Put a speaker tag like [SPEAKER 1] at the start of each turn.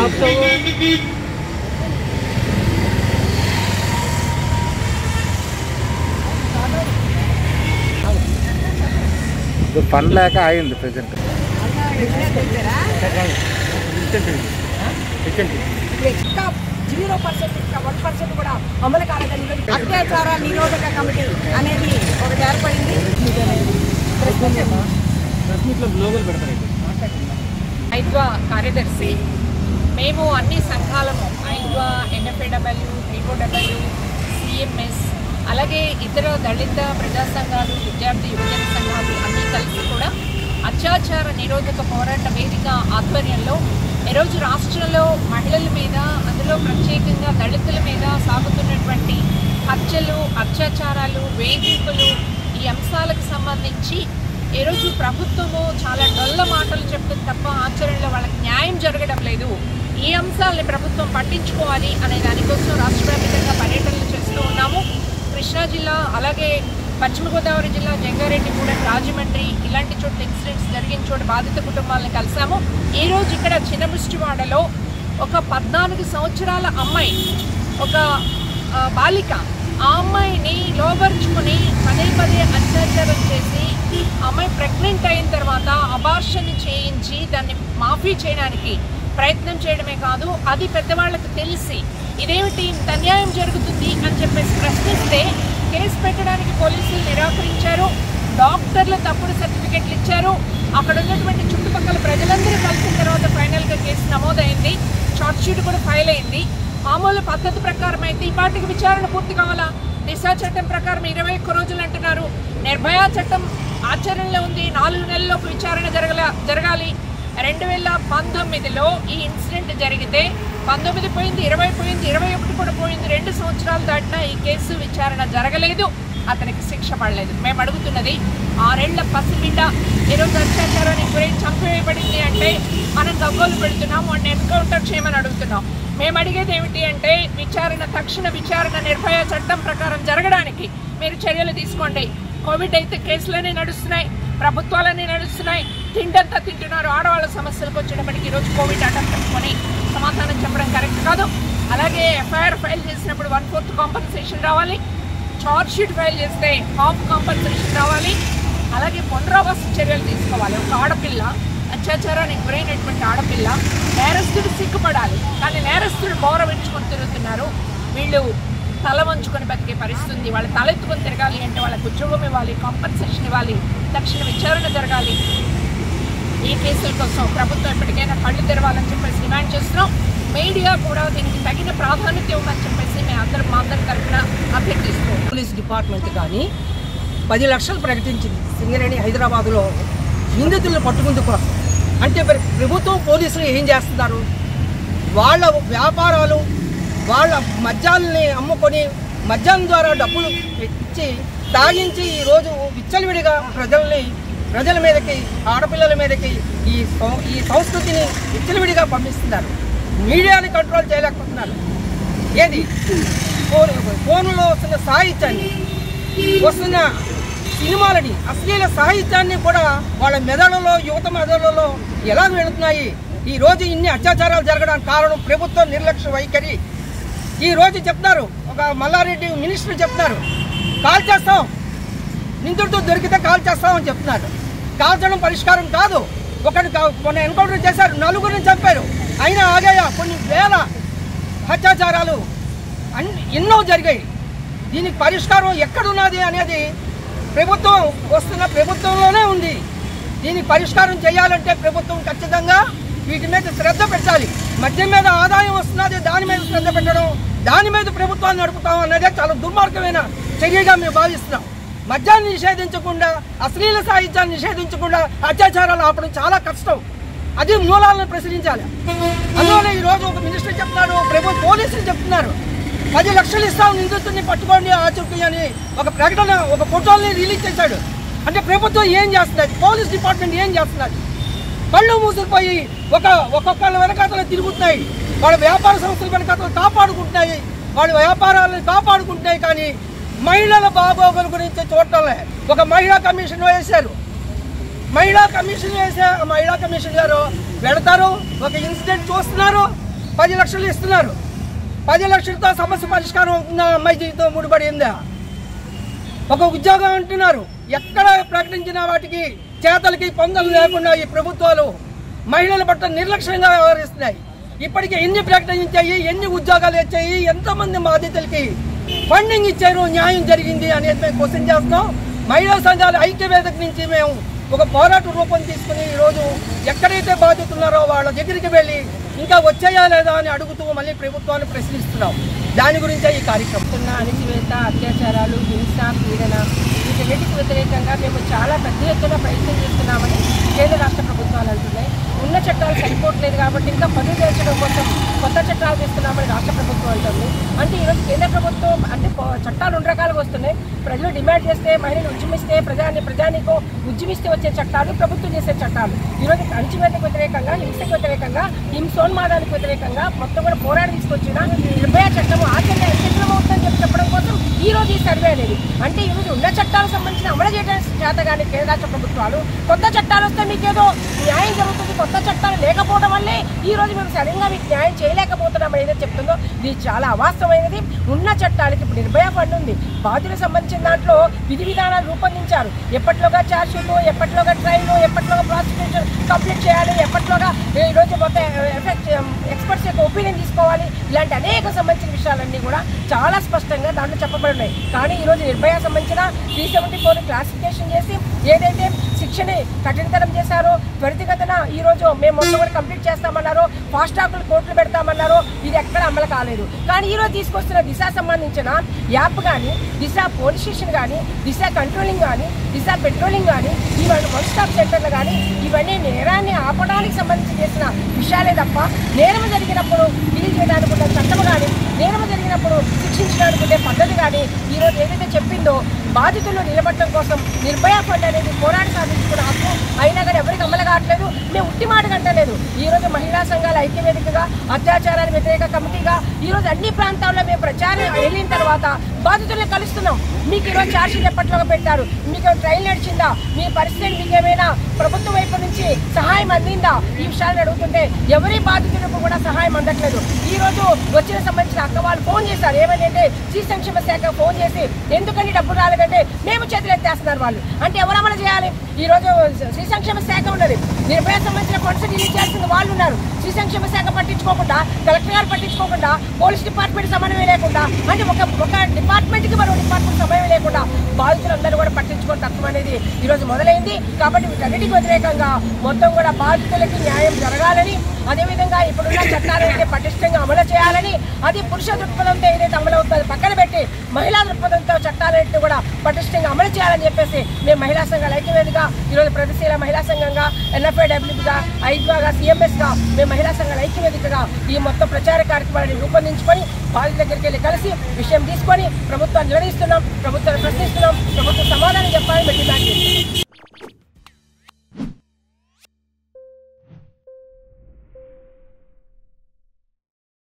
[SPEAKER 1] ఆపుతావు
[SPEAKER 2] పని లేక ఆగింది ప్రజెంట్
[SPEAKER 3] ఇంకా జీరో పర్సెంట్ ఇంకా వన్ పర్సెంట్ కూడా అమలు కాలేదని అత్యాచార నిరోధక కమిటీ అనేది ఒకటి ఏర్పడింది
[SPEAKER 4] ఐద్వా కార్యదర్శి మేము అన్ని సంఘాలము ఐద్వా ఎన్ఎఫ్ఏడబ్ల్యూ టీఓడబ్ల్యూ సిఎంఎస్ అలాగే ఇతర దళిత ప్రజా సంఘాలు విద్యార్థి యువజన సంఘాలు అన్నీ కలిసి కూడా అత్యాచార నిరోధక పోరాట వేదిక ఆధ్వర్యంలో ఈరోజు రాష్ట్రంలో మహిళల మీద అందులో ప్రత్యేకంగా దళితుల మీద సాగుతున్నటువంటి హత్యలు అత్యాచారాలు వేధింపులు ఈ అంశాలకు సంబంధించి ఈరోజు ప్రభుత్వము చాలా డొల్ల మాటలు చెప్తుంది తప్ప ఆచరణలో వాళ్ళకి న్యాయం జరగడం లేదు ఈ అంశాలని ప్రభుత్వం పట్టించుకోవాలి అనే దానికోసం రాష్ట్ర వ్యాప్తంగా పర్యటనలు చేస్తూ ఉన్నాము కృష్ణా జిల్లా అలాగే పశ్చిమ గోదావరి జిల్లా జంగారెడ్డి కూడా రాజమండ్రి ఇలాంటి చోట్ల ఇన్సిడెంట్స్ జరిగిన చోట బాధిత కుటుంబాలను కలిసాము ఈ రోజు ఇక్కడ చిన్నముష్టివాడలో ఒక పద్నాలుగు సంవత్సరాల అమ్మాయి ఒక ఆ, బాలిక ఆ అమ్మాయిని లోబర్చుకుని పదే పదే అత్యాచారం చేసి ఆ అమ్మాయి ప్రెగ్నెంట్ అయిన తర్వాత అబార్షన్ చేయించి దాన్ని మాఫీ చేయడానికి ప్రయత్నం చేయడమే కాదు అది పెద్దవాళ్ళకి తెలిసి ఇదేమిటి ఇంత అన్యాయం జరుగుతుంది అని చెప్పేసి ప్రశ్నిస్తే కేసు పెట్టడానికి పోలీసులు నిరాకరించారు డాక్టర్లు తప్పుడు సర్టిఫికెట్లు ఇచ్చారు అక్కడ ఉన్నటువంటి చుట్టుపక్కల ప్రజలందరూ కలిసిన తర్వాత ఫైనల్గా కేసు నమోదైంది షార్ట్ షీట్ కూడా ఫైల్ అయింది మామూలు పద్ధతి ప్రకారం అయితే ఈ పాటికి విచారణ పూర్తి కావాలా దిశా చట్టం ప్రకారం ఇరవై ఒక్క రోజులు అంటున్నారు నిర్భయ చట్టం ఆచరణలో ఉంది నాలుగు నెలల్లోపు విచారణ జరగల జరగాలి రెండు వేల పంతొమ్మిదిలో ఈ ఇన్సిడెంట్ జరిగితే పంతొమ్మిది పోయింది ఇరవై పోయింది ఇరవై ఒకటి కూడా పోయింది రెండు సంవత్సరాలు దాటినా ఈ కేసు విచారణ జరగలేదు అతనికి శిక్ష పడలేదు మేము అడుగుతున్నది ఆరేళ్ల పసిబిడ్డ ఈరోజు అత్యాచారానికి గురై చంపివేయబడింది అంటే మనం గగ్గోలు పెడుతున్నాం వాడిని ఎన్కౌంటర్ చేయమని అడుగుతున్నాం మేము అడిగేది ఏమిటి అంటే విచారణ తక్షణ విచారణ నిర్భయ చట్టం ప్రకారం జరగడానికి మీరు చర్యలు తీసుకోండి కోవిడ్ అయితే కేసులనే నడుస్తున్నాయి ప్రభుత్వాలనే నడుస్తున్నాయి తిండంతా తింటున్నారు ఆడవాళ్ళ సమస్యలకు వచ్చేటప్పటికి ఈరోజు కోవిడ్ అడ్డం పెట్టుకొని సమాధానం చెప్పడం కరెక్ట్ కాదు అలాగే ఎఫ్ఐఆర్ ఫైల్ చేసినప్పుడు వన్ ఫోర్త్ కాంపన్సేషన్ రావాలి చార్జ్ షీట్ ఫైల్ చేస్తే హాఫ్ కాంపన్సేషన్ రావాలి అలాగే పునరావాస చర్యలు తీసుకోవాలి ఒక ఆడపిల్ల అత్యాచారానికి గురైనటువంటి ఆడపిల్ల నేరస్తుడు సిగ్గుపడాలి కానీ నేరస్తుడు గౌరవించుకొని తిరుగుతున్నారు వీళ్ళు తల వంచుకొని బతికే పరిస్థితి ఉంది వాళ్ళ తలెత్తుకొని తిరగాలి అంటే వాళ్ళకి ఉద్యోగం ఇవ్వాలి కాంపన్సేషన్ ఇవ్వాలి తక్షణ విచారణ జరగాలి ఈ కేసుల కోసం ప్రభుత్వం ఎప్పటికైనా కళ్ళు తెరవాలని చెప్పేసి డిమాండ్ చేస్తున్నాం మీడియా కూడా దీనికి తగిన ప్రాధాన్యత ఇవ్వమని చెప్పేసి మేము అందరం మా అందరి తరఫున అభ్యర్థిస్తున్నాం
[SPEAKER 3] పోలీస్ డిపార్ట్మెంట్ కానీ పది లక్షలు ప్రకటించింది సింగరేణి హైదరాబాదులో నిందితులను పట్టుకుందుకు కోసం అంటే మరి ప్రభుత్వం పోలీసులు ఏం చేస్తున్నారు వాళ్ళ వ్యాపారాలు వాళ్ళ మద్యాలని అమ్ముకొని మద్యం ద్వారా డబ్బులు ఇచ్చి తాగించి ఈరోజు విచ్చలవిడిగా ప్రజల్ని ప్రజల మీదకి ఆడపిల్లల మీదకి ఈ సం- ఈ సంస్కృతిని విచ్చలవిడిగా పంపిస్తున్నారు మీడియాని కంట్రోల్ చేయలేకపోతున్నారు ఏది ఫోన్ ఫోన్లో వస్తున్న సాహిత్యాన్ని వస్తున్న సినిమాలని అశ్లీల సాహిత్యాన్ని కూడా వాళ్ళ మెదడులో యువత మెదడులో ఎలా వెళుతున్నాయి ఈ రోజు ఇన్ని అత్యాచారాలు జరగడానికి కారణం ప్రభుత్వ నిర్లక్ష్య వైఖరి ఈ రోజు చెప్తున్నారు ఒక మల్లారెడ్డి మినిస్టర్ చెప్తున్నారు కాల్ చేస్తాం నిందితుడితో దొరికితే కాల్ చేస్తామని చెప్తున్నారు కాల్చడం పరిష్కారం కాదు ఒకటి మొన్న ఎన్కౌంటర్ చేశారు నలుగురిని చంపారు అయినా ఆగాయా కొన్ని వేల అత్యాచారాలు అన్ని ఎన్నో జరిగాయి దీనికి పరిష్కారం ఎక్కడున్నది అనేది ప్రభుత్వం వస్తున్న ప్రభుత్వంలోనే ఉంది దీనికి పరిష్కారం చేయాలంటే ప్రభుత్వం ఖచ్చితంగా వీటి మీద శ్రద్ధ పెట్టాలి మద్యం మీద ఆదాయం వస్తున్నది దాని మీద శ్రద్ధ పెట్టడం దాని మీద ప్రభుత్వాన్ని నడుపుతాం అనేది చాలా దుర్మార్గమైన చర్యగా మేము భావిస్తున్నాం మద్యాన్ని నిషేధించకుండా అశ్లీల సాహిత్యాన్ని నిషేధించకుండా అత్యాచారాలు ఆపడం చాలా కష్టం అది మూలాలను ప్రశ్నించాలి అందువల్ల ఈ రోజు ఒక మినిస్టర్ చెప్తున్నాడు ప్రభుత్వ పోలీసులు చెప్తున్నారు పది లక్షలు ఇస్తాం నిందితుడిని పట్టుకోండి ఆచూకీ అని ఒక ప్రకటన ఒక ఫోటోల్ని రిలీజ్ చేశాడు అంటే ప్రభుత్వం ఏం చేస్తున్నది పోలీస్ డిపార్ట్మెంట్ ఏం చేస్తున్నది కళ్ళు మూసుకుపోయి ఒక ఒక్కొక్కళ్ళ వెనకాతలు తిరుగుతున్నాయి వాళ్ళ వ్యాపార సంస్థల వెనకాతలు కాపాడుకుంటున్నాయి వాళ్ళ వ్యాపారాలను కాపాడుకుంటున్నాయి కానీ మహిళల బాగోగుల గురించి చూడటంలే ఒక మహిళా కమిషన్ వేశారు మహిళా కమిషన్ వేసే ఆ మహిళా కమిషన్ గారు వెళతారు ఒక ఇన్సిడెంట్ చూస్తున్నారు పది లక్షలు ఇస్తున్నారు పది లక్షలతో సమస్య పరిష్కారం అవుతుందా అమ్మాయి జీవితం ముడిపడిందా ఒక ఉద్యోగం అంటున్నారు ఎక్కడ ప్రకటించిన వాటికి చేతలకి పొందలు లేకుండా ఈ ప్రభుత్వాలు మహిళల పట్ల నిర్లక్ష్యంగా వ్యవహరిస్తున్నాయి ఇప్పటికి ఎన్ని ప్రకటించాయి ఎన్ని ఉద్యోగాలు వచ్చాయి ఎంతమంది బాధితులకి ఫండింగ్ ఇచ్చారు న్యాయం జరిగింది అనేది మేము క్వశ్చన్ చేస్తున్నాం మహిళా సంఘాల ఐక్యవేదిక నుంచి మేము ఒక పోరాట రూపం తీసుకుని ఈరోజు ఎక్కడైతే బాధితున్నారో వాళ్ళ దగ్గరికి వెళ్ళి ఇంకా వచ్చాయా లేదా అని అడుగుతూ మళ్ళీ ప్రభుత్వాన్ని ప్రశ్నిస్తున్నాం దాని గురించే ఈ కార్యక్రమం
[SPEAKER 1] జరుగుతున్న అణిచివేత అత్యాచారాలు హింస పీడన వీటన్నిటికి వ్యతిరేకంగా మేము చాలా పెద్ద ఎత్తున ప్రయత్నం చేస్తున్నామని కేంద్ర రాష్ట్ర ప్రభుత్వాలు అంటున్నాయి ఉన్న చట్టాలు సరిపోవట్లేదు కాబట్టి ఇంకా పనులు చేర్చడం కోసం కొత్త చట్టాలు తెస్తున్నామని రాష్ట్ర ప్రభుత్వం అంటుంది అంటే ఈరోజు కేంద్ర ప్రభుత్వం అంటే పో- చట్టాలు రెండు రకాలుగా వస్తున్నాయి ప్రజలు డిమాండ్ చేస్తే మహిళలు ఉద్యమిస్తే ప్రజాని ప్రజానికో ఉద్యమిస్తే వచ్చే చట్టాలు ప్రభుత్వం చేసే చట్టాలు ఈరోజు అణచివేతకు వ్యతిరేకంగా హింసకు వ్యతిరేకంగా హింసోన్మాదానికి వ్యతిరేకంగా మొత్తం కూడా పోరాడి తీసుకొచ్చిన నిర్భయ చట్టం ఆచరణ ఎంతకాలం అవుతుందని చెప్పి చెప్పడం కోసం ఈ రోజు ఈ సర్వే అనేది అంటే ఈ రోజు ఉన్న చట్టాలకు సంబంధించిన అమలు చేయడం చేత కానీ కేంద్ర రాష్ట్ర ప్రభుత్వాలు కొత్త చట్టాలు వస్తే మీకేదో న్యాయం జరుగుతుంది కొత్త చట్టాలు లేకపోవడం వల్లే ఈ రోజు మేము సడన్గా మీకు న్యాయం చేయలేకపోతున్నాం ఏదైతే చెప్తుందో ఇది చాలా అవాస్తవమైనది ఉన్న చట్టాలకి ఇప్పుడు నిర్భయ ఫండ్ ఉంది బాధ్యులకు సంబంధించిన దాంట్లో విధి విధానాలు రూపొందించారు ఎప్పట్లోగా ఛార్జ్ షీట్ ఎప్పట్లోగా ట్రైల్ ఎప్పట్లోగా ప్రాసిక్యూషన్ కంప్లీట్ చేయాలి ఎప్పట్లోగా ఈ రోజు మొత్తం ఎఫెక్ట్ ఎక్స్పర్ట్స్ యొక్క ఒపీనియన్ తీసుకోవాలి ఇలాంటి అనేక సంబంధించిన విషయాలన్నీ కూడా చాలా స్పష్టంగా దాంట్లో చెప్పబడి ఉన్నాయి కానీ ఈ రోజు నిర్భయ సంబంధించిన త్రీ సెవెంటీ ఫోర్ క్లాసిఫికేషన్ చేసి ఏదైతే శిక్షని కఠినతరం చేశారో త్వరితగతిన ఈ రోజు మేము మొత్తం కూడా కంప్లీట్ చేస్తామన్నారో ఫాస్ట్ ట్రాక్లు కోర్టులు పెడతామన్నారో ఇది ఎక్కడ అమలు కాలేదు కానీ ఈ రోజు తీసుకొస్తున్న దిశ సంబంధించిన యాప్ కానీ దిశ పోలీస్ స్టేషన్ కానీ దిశ కంట్రోలింగ్ కానీ దిశ పెట్రోలింగ్ కానీ ఇవన్నీ వన్ స్టాప్ సెంటర్లు కానీ ఇవన్నీ నేరాన్ని ఆపడానికి సంబంధించి చేసిన విషయాలే తప్ప నేరం జరిగినప్పుడు డీల్ చేయడానికి ఉన్న చట్టం కానీ నేరం జరిగినప్పుడు శిక్షించడానికి ఉండే పద్ధతి కానీ ఈ రోజు ఏదైతే చెప్పిందో బాధితులు నిలబడటం కోసం నిర్భయ ఫండ్ అనేది పోరాడి సాధించుకున్న హక్కు అయినా కానీ ఎవరికి అమలు కావట్లేదు మేము ఉట్టి మాట కంటలేదు ఈ రోజు మహిళా సంఘాల ఐక్యవేదికగా అత్యాచారాల వ్యతిరేక కమిటీగా ఈ రోజు అన్ని ప్రాంతాల్లో మేము ప్రచారం వెళ్ళిన తర్వాత బాధితులను కలుస్తున్నాం మీకు ఈరోజు ఛార్జీలు ఎప్పట్లోగా పెట్టారు మీకు ట్రైన్ నడిచిందా మీ పరిస్థితి మీకు ఏమైనా ప్రభుత్వం వైపు నుంచి సహాయం అందిందా ఈ విషయాలను అడుగుతుంటే ఎవరి బాధితులకు కూడా సహాయం అందట్లేదు ఈ రోజు వచ్చిన సంబంధించిన అక్క వాళ్ళు ఫోన్ చేశారు ఏమంటే శ్రీ సంక్షేమ శాఖ ఫోన్ చేసి ఎందుకని డబ్బులు రాలేదంటే మేము చేతులు ఎత్తేస్తున్నారు వాళ్ళు అంటే ఎవరు అమలు చేయాలి ఈ రోజు శ్రీ సంక్షేమ శాఖ ఉన్నది నిర్భయ సంబంధించిన ఫండ్స్ రిలీజ్ చేయాల్సిన వాళ్ళు ఉన్నారు శ్రీ సంక్షేమ శాఖ పట్టించుకోకుండా కలెక్టర్ గారు పట్టించుకోకుండా పోలీస్ డిపార్ట్మెంట్ సమన్వయం లేకుండా అంటే ఒక ఒక డిపార్ట్మెంట్ కి మరో డిపార్ట్మెంట్ సమయం లేకుండా బాధితులందరూ కూడా పట్టించుకోవడం తత్వం అనేది ఈ రోజు మొదలైంది కాబట్టి వీటన్నిటికి వ్యతిరేకంగా మొత్తం కూడా బాధితులకి న్యాయం జరగాలని అదేవిధంగా ఇప్పుడున్న చట్టాలైతే పటిష్టంగా అమలు చేయాలని అది పురుష దృక్పథంతో ఏదైతే అమలు అవుతుందో అది పక్కన పెట్టి మహిళా దృక్పథంతో చట్టాలన్నింటినీ కూడా పటిష్టంగా అమలు చేయాలని చెప్పేసి మేము మహిళా సంఘాల ఐక్యవేదిగా ఈరోజు ప్రగతిశీల మహిళా సంఘంగా ఎన్ఎఫ్ఐడబ్ల్యూగా ఐద్వాగా సిఎంఎస్గా మేము మహిళా సంఘాల ఐక్యవేదికగా ఈ మొత్తం ప్రచార కార్యక్రమాన్ని రూపొందించుకొని బాధితుల దగ్గరికి వెళ్ళి కలిసి విషయం తీసుకొని ప్రభుత్వాన్ని నిర్వహిస్తున్నాం ప్రభుత్వాన్ని ప్రశ్నిస్తున్నాం ప్రభుత్వం సమాధానం చెప్పాలని మేము డిమాండ్